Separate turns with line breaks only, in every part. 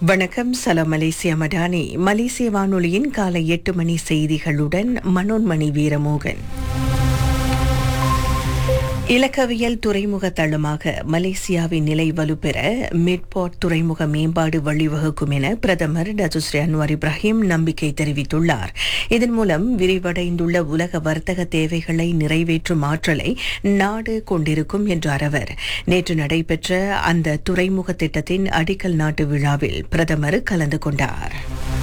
வணக்கம் சலாம் மலேசியா மடானி மலேசிய வானொலியின் காலை எட்டு மணி செய்திகளுடன் மனோன்மணி வீரமோகன் இலக்கவியல் துறைமுக தளமாக மலேசியாவின் நிலை வலுப்பெற மிட்பாட் துறைமுக மேம்பாடு வழிவகுக்கும் என பிரதமர் டத்துஸ்ரீ அன்வார் இப்ராஹிம் நம்பிக்கை தெரிவித்துள்ளார் இதன் மூலம் விரிவடைந்துள்ள உலக வர்த்தக தேவைகளை நிறைவேற்றும் ஆற்றலை நாடு கொண்டிருக்கும் என்றார் அவர் நேற்று நடைபெற்ற அந்த துறைமுக திட்டத்தின் அடிக்கல் நாட்டு விழாவில் பிரதமர் கலந்து கொண்டார்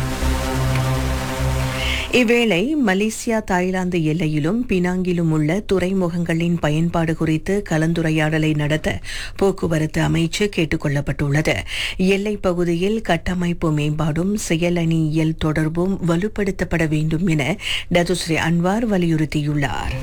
இவ்வேளை மலேசியா தாய்லாந்து எல்லையிலும் பினாங்கிலும் உள்ள துறைமுகங்களின் பயன்பாடு குறித்து கலந்துரையாடலை நடத்த போக்குவரத்து அமைச்சு கேட்டுக் கொள்ளப்பட்டுள்ளது எல்லைப் பகுதியில் கட்டமைப்பு மேம்பாடும் செயலணியியல் தொடர்பும் வலுப்படுத்தப்பட வேண்டும் என டதுஸ்ரீ அன்வார் வலியுறுத்தியுள்ளார்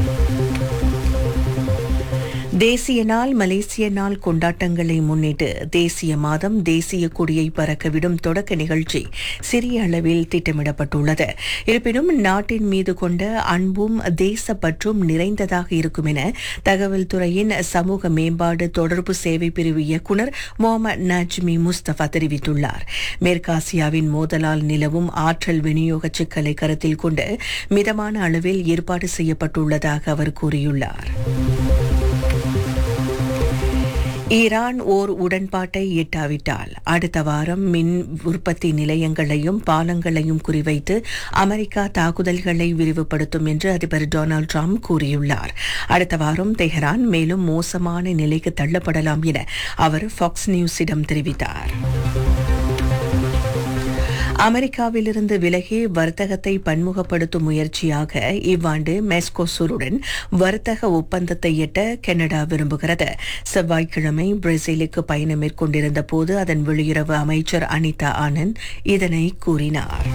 தேசிய நாள் மலேசிய நாள் கொண்டாட்டங்களை முன்னிட்டு தேசிய மாதம் தேசிய கொடியை பறக்கவிடும் தொடக்க நிகழ்ச்சி சிறிய அளவில் திட்டமிடப்பட்டுள்ளது இருப்பினும் நாட்டின் மீது கொண்ட அன்பும் தேசப்பற்றும் நிறைந்ததாக இருக்கும் என தகவல் துறையின் சமூக மேம்பாடு தொடர்பு சேவை பிரிவு இயக்குநர் முகமது நஜ்மி முஸ்தபா தெரிவித்துள்ளார் மேற்காசியாவின் மோதலால் நிலவும் ஆற்றல் விநியோக சிக்கலை கருத்தில் கொண்டு மிதமான அளவில் ஏற்பாடு செய்யப்பட்டுள்ளதாக அவர் கூறியுள்ளார் ஈரான் ஓர் உடன்பாட்டை எட்டாவிட்டால் அடுத்த வாரம் மின் உற்பத்தி நிலையங்களையும் பாலங்களையும் குறிவைத்து அமெரிக்கா தாக்குதல்களை விரிவுபடுத்தும் என்று அதிபர் டொனால்டு டிரம்ப் கூறியுள்ளார் அடுத்த வாரம் தெஹரான் மேலும் மோசமான நிலைக்கு தள்ளப்படலாம் என அவர் ஃபாக்ஸ் நியூஸிடம் தெரிவித்தார் அமெரிக்காவிலிருந்து விலகி வர்த்தகத்தை பன்முகப்படுத்தும் முயற்சியாக இவ்வாண்டு மெஸ்கோசூருடன் வர்த்தக ஒப்பந்தத்தை எட்ட கனடா விரும்புகிறது செவ்வாய்க்கிழமை பிரேசிலுக்கு பயணம் மேற்கொண்டிருந்த போது அதன் வெளியுறவு அமைச்சர் அனிதா ஆனந்த் இதனை கூறினார்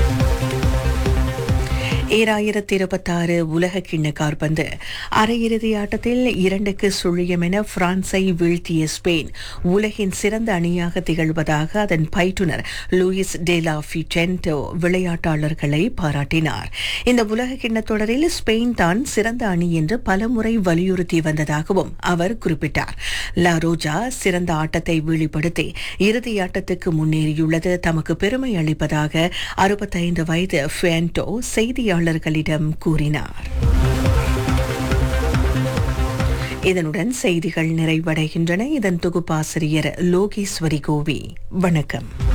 ஈராயிரத்தி இருபத்தாறு உலக கிண்ண கார்பந்து அரையிறுதி ஆட்டத்தில் இரண்டுக்கு சுழியம் என பிரான்சை வீழ்த்திய ஸ்பெயின் உலகின் சிறந்த அணியாக திகழ்வதாக அதன் பயிற்றுனர் லூயிஸ் டேலா ஃபிடென்டோ விளையாட்டாளர்களை பாராட்டினார் இந்த உலக கிண்ண தொடரில் ஸ்பெயின் தான் சிறந்த அணி என்று பலமுறை வலியுறுத்தி வந்ததாகவும் அவர் குறிப்பிட்டார் லா ரோஜா சிறந்த ஆட்டத்தை வெளிப்படுத்தி இறுதி ஆட்டத்துக்கு முன்னேறியுள்ளது தமக்கு பெருமை அளிப்பதாக அறுபத்தைந்து வயது ஃபேண்டோ செய்தியாளர் செய்தியாளர்களிடம் கூறினார் இதனுடன் செய்திகள் நிறைவடைகின்றன இதன் தொகுப்பாசிரியர் லோகேஸ்வரி கோவி வணக்கம்